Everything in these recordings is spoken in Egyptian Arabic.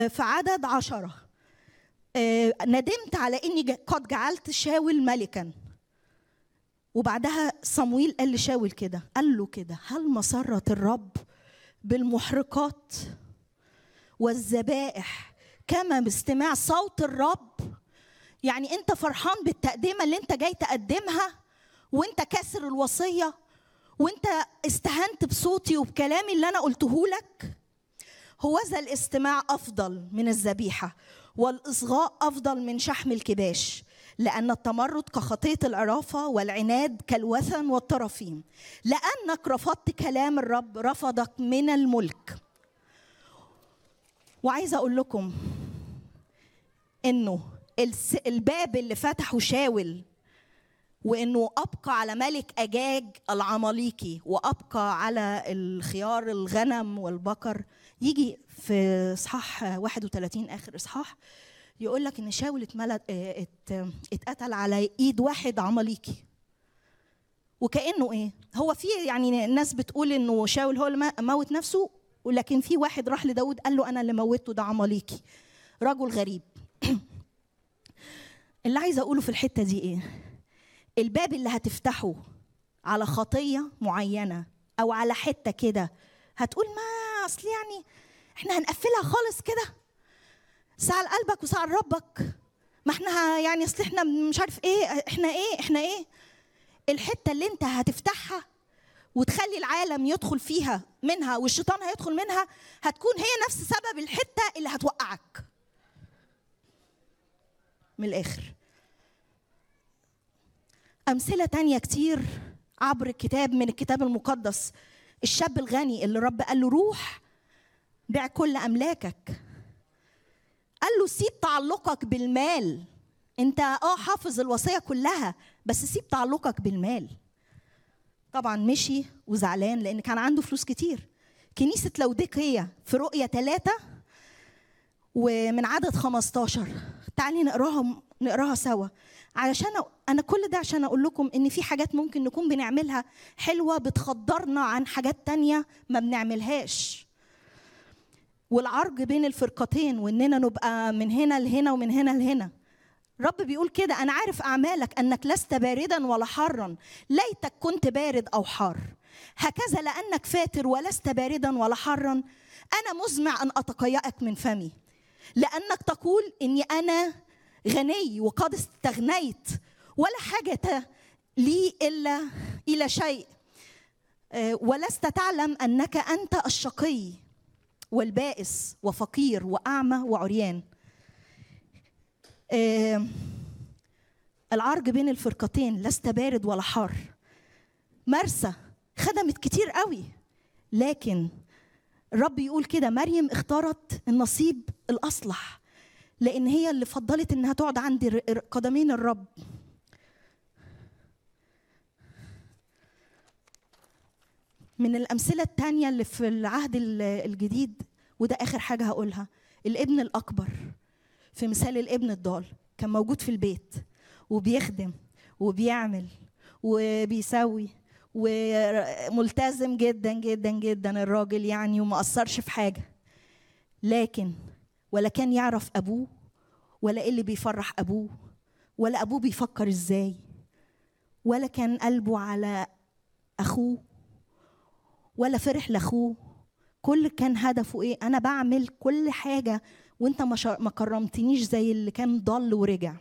في عدد عشرة آه، ندمت على اني ج- قد جعلت شاول ملكا وبعدها صمويل قال لشاول كده قال له كده هل مسرة الرب بالمحرقات والذبائح كما باستماع صوت الرب يعني انت فرحان بالتقدمه اللي انت جاي تقدمها وانت كاسر الوصيه وانت استهنت بصوتي وبكلامي اللي انا قلته لك هوذا الاستماع افضل من الذبيحه والاصغاء افضل من شحم الكباش لان التمرد كخطيه العرافه والعناد كالوثن والطرافيم لانك رفضت كلام الرب رفضك من الملك وعايزه اقول لكم انه الس- الباب اللي فتحه شاول وانه ابقى على ملك اجاج العماليقي وابقى على الخيار الغنم والبقر يجي في اصحاح 31 اخر اصحاح يقول لك ان شاول اتملت اه، ات- اتقتل على ايد واحد عماليقي وكانه ايه هو في يعني الناس بتقول انه شاول هو اللي ما- موت نفسه ولكن في واحد راح لداود قال له انا اللي موته ده عماليقي رجل غريب اللي عايزه اقوله في الحته دي ايه الباب اللي هتفتحه على خطيه معينه او على حته كده هتقول ما اصل يعني احنا هنقفلها خالص كده سأل قلبك وسأل ربك ما احنا ه- يعني اصل احنا مش عارف ايه احنا ايه احنا ايه الحته اللي انت هتفتحها وتخلي العالم يدخل فيها منها والشيطان هيدخل منها هتكون هي نفس سبب الحته اللي هتوقعك من الاخر أمثلة تانية كتير عبر الكتاب من الكتاب المقدس الشاب الغني اللي رب قال له روح بيع كل أملاكك قال له سيب تعلقك بالمال انت اه حافظ الوصية كلها بس سيب تعلقك بالمال طبعا مشي وزعلان لأن كان عنده فلوس كتير كنيسة لوديكية في رؤية ثلاثة ومن عدد 15 تعالي نقراها نقراها سوا علشان أ- انا كل ده عشان اقول لكم ان في حاجات ممكن نكون بنعملها حلوه بتخدرنا عن حاجات تانية ما بنعملهاش والعرج بين الفرقتين واننا نبقى من هنا لهنا ومن هنا لهنا رب بيقول كده انا عارف اعمالك انك لست باردا ولا حارا ليتك كنت بارد او حار هكذا لانك فاتر ولست باردا ولا حارا انا مزمع ان اتقيأك من فمي لانك تقول اني انا غني وقد استغنيت ولا حاجه لي الا الى شيء آه، ولست تعلم انك انت الشقي والبائس وفقير واعمى وعريان آه، العرج بين الفرقتين لست بارد ولا حار مرسى خدمت كتير قوي لكن الرب يقول كده مريم اختارت النصيب الاصلح لان هي اللي فضلت انها تقعد عند ر- ر- قدمين الرب من الامثله التانية اللي في العهد ال- الجديد وده اخر حاجه هقولها الابن الاكبر في مثال الابن الضال كان موجود في البيت وبيخدم وبيعمل وبيسوي وملتزم جدا جدا جدا الراجل يعني وما قصرش في حاجه لكن ولا كان يعرف ابوه ولا ايه اللي بيفرح ابوه ولا ابوه بيفكر ازاي ولا كان قلبه على اخوه ولا فرح لاخوه كل كان هدفه ايه انا بعمل كل حاجه وانت ما شا- ما كرمتنيش زي اللي كان ضل ورجع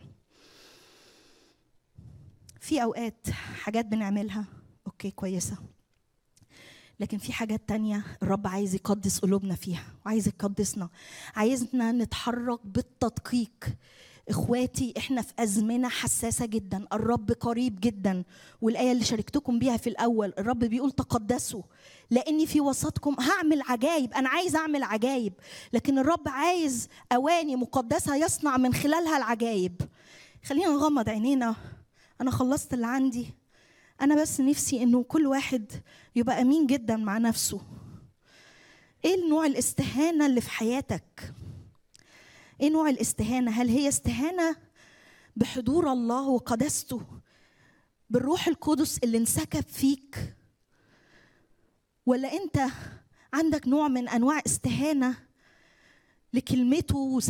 في اوقات حاجات بنعملها اوكي كويسه لكن في حاجات تانية الرب عايز يقدس قلوبنا فيها وعايز يقدسنا عايزنا نتحرك بالتدقيق اخواتي احنا في ازمنه حساسه جدا الرب قريب جدا والايه اللي شاركتكم بيها في الاول الرب بيقول تقدسوا لاني في وسطكم هعمل عجايب انا عايز اعمل عجايب لكن الرب عايز اواني مقدسه يصنع من خلالها العجايب خلينا نغمض عينينا انا خلصت اللي عندي انا بس نفسي انه كل واحد يبقى امين جدا مع نفسه ايه النوع الاستهانه اللي في حياتك ايه نوع الاستهانه هل هي استهانه بحضور الله وقدسته بالروح القدس اللي انسكب فيك ولا انت عندك نوع من انواع استهانه لكلمته